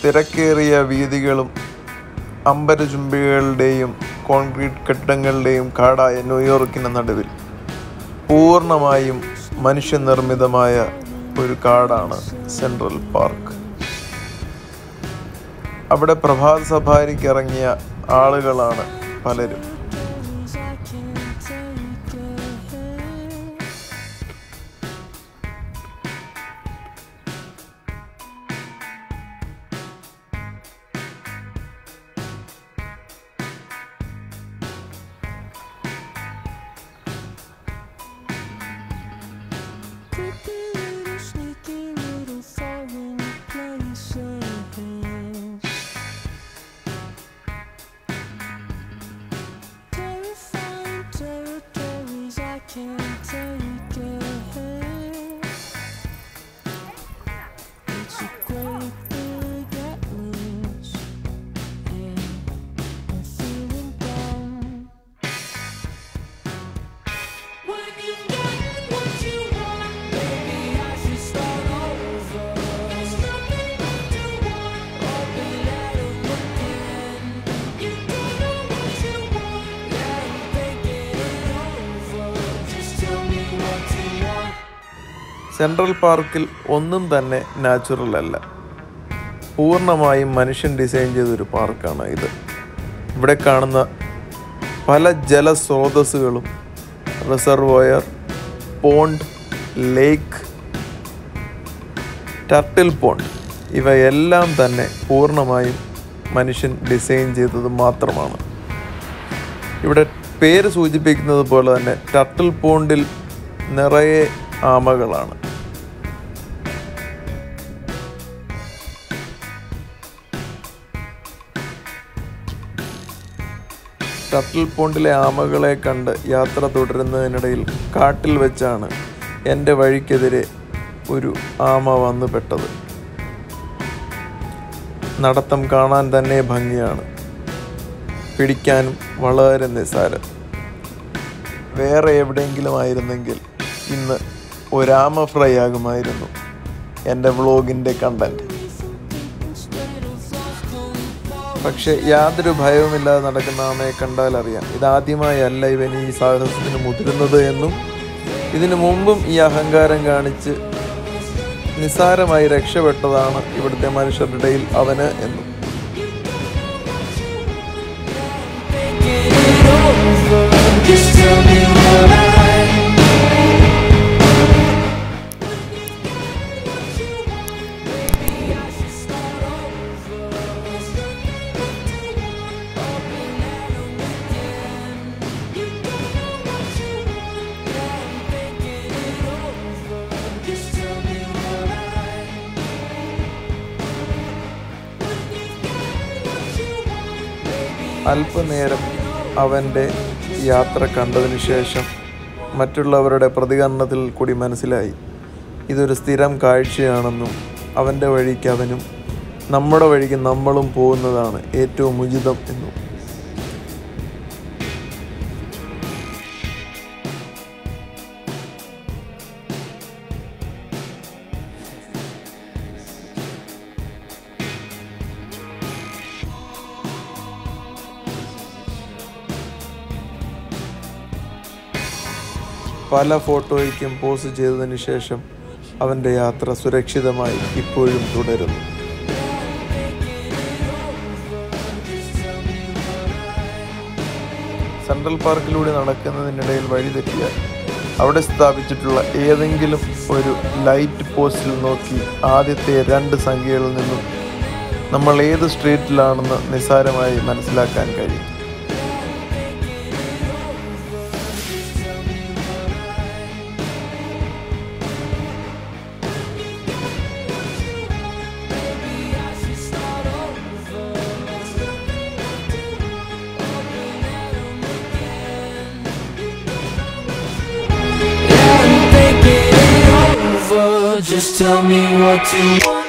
തിരക്കേറിയ വീതികളും അമ്പരചുംബികളുടെയും കോൺക്രീറ്റ് കെട്ടിടങ്ങളുടെയും കാടായ ന്യൂയോർക്കിന് നടുവിൽ പൂർണ്ണമായും മനുഷ്യനിർമ്മിതമായ ഒരു കാടാണ് സെൻട്രൽ പാർക്ക് അവിടെ പ്രഭാത സഫാരിക്ക് ഇറങ്ങിയ ആളുകളാണ് പലരും Creepy little sneaky little foreign places. Terrifying territories I can't take it. It's a great big atlas, and I'm feeling down. When you've got what you want, maybe I should start over. There's nothing left to want, open at 'em again. You don't know what you want, yeah, I'm thinking it over. Just tell me what you want. Central പാർക്കിൽ ഒന്നും തന്നെ natural അല്ല പൂർണ്ണമായും മനുഷ്യൻ design ചെയ്തൊരു പാർക്കാണ് ഇത് ഇവിടെ കാണുന്ന പല ജലസ്രോതസ്സുകളും reservoir pond lake turtle pond ഇവയെല്ലാം തന്നെ പൂർണ്ണമായും മനുഷ്യൻ ഡിസൈൻ ചെയ്തത് മാത്രമാണ് ഇവിടെ പേര് സൂചിപ്പിക്കുന്നത് പോലെ തന്നെ ടർട്ടിൽ പോണ്ടിൽ നിറയെ ആമകളാണ് ടർട്ടിൽ പോണ്ടിലെ ആമകളെ കണ്ട് യാത്ര തുടരുന്നതിനിടയിൽ കാട്ടിൽ വെച്ചാണ് എൻ്റെ വഴിക്കെതിരെ ഒരു ആമ വന്നു പെട്ടത് നടത്തം കാണാൻ തന്നെ ഭംഗിയാണ് പിടിക്കാനും വളരെ നിസ്സാരം വേറെ എവിടെയെങ്കിലും ആയിരുന്നെങ്കിൽ ഇന്ന് ഒരാമ ഫ്രൈ ആകുമായിരുന്നു എൻ്റെ വ്ളോഗിൻ്റെ കണ്ടൻറ്റ് പക്ഷെ യാതൊരു ഭയവുമില്ലാതെ നടക്കുന്ന ആമയെ കണ്ടാൽ അറിയാം ഇതാദ്യമായല്ല ഇവൻ ഈ സാഹസത്തിന് മുതിരുന്നത് എന്നും ഇതിനു മുമ്പും ഈ അഹങ്കാരം കാണിച്ച് നിസ്സാരമായി രക്ഷപ്പെട്ടതാണ് ഇവിടുത്തെ മനുഷ്യരുടെ ഇടയിൽ അവന് എന്നും Just tell me what I അല്പനേരം അവൻ്റെ യാത്ര കണ്ടതിന് ശേഷം മറ്റുള്ളവരുടെ പ്രതികരണത്തിൽ കൂടി മനസ്സിലായി ഇതൊരു സ്ഥിരം കാഴ്ചയാണെന്നും അവൻ്റെ വഴിക്ക് അവനും നമ്മുടെ വഴിക്ക് നമ്മളും പോകുന്നതാണ് ഏറ്റവും ഉചിതം എന്നും പല ഫോട്ടോയ്ക്കും പോസ്റ്റ് ചെയ്തതിന് ശേഷം അവൻ്റെ യാത്ര സുരക്ഷിതമായി ഇപ്പോഴും തുടരുന്നു സെൻട്രൽ പാർക്കിലൂടെ നടക്കുന്നതിനിടയിൽ വഴി തെറ്റിയാൽ അവിടെ സ്ഥാപിച്ചിട്ടുള്ള ഏതെങ്കിലും ഒരു ലൈറ്റ് പോസ്റ്റിൽ നോക്കി ആദ്യത്തെ രണ്ട് സംഖ്യകളിൽ നിന്നും നമ്മൾ ഏത് സ്ട്രീറ്റിലാണെന്ന് നിസ്സാരമായി മനസ്സിലാക്കാൻ കഴിയും thinking it over. Just tell me what you want.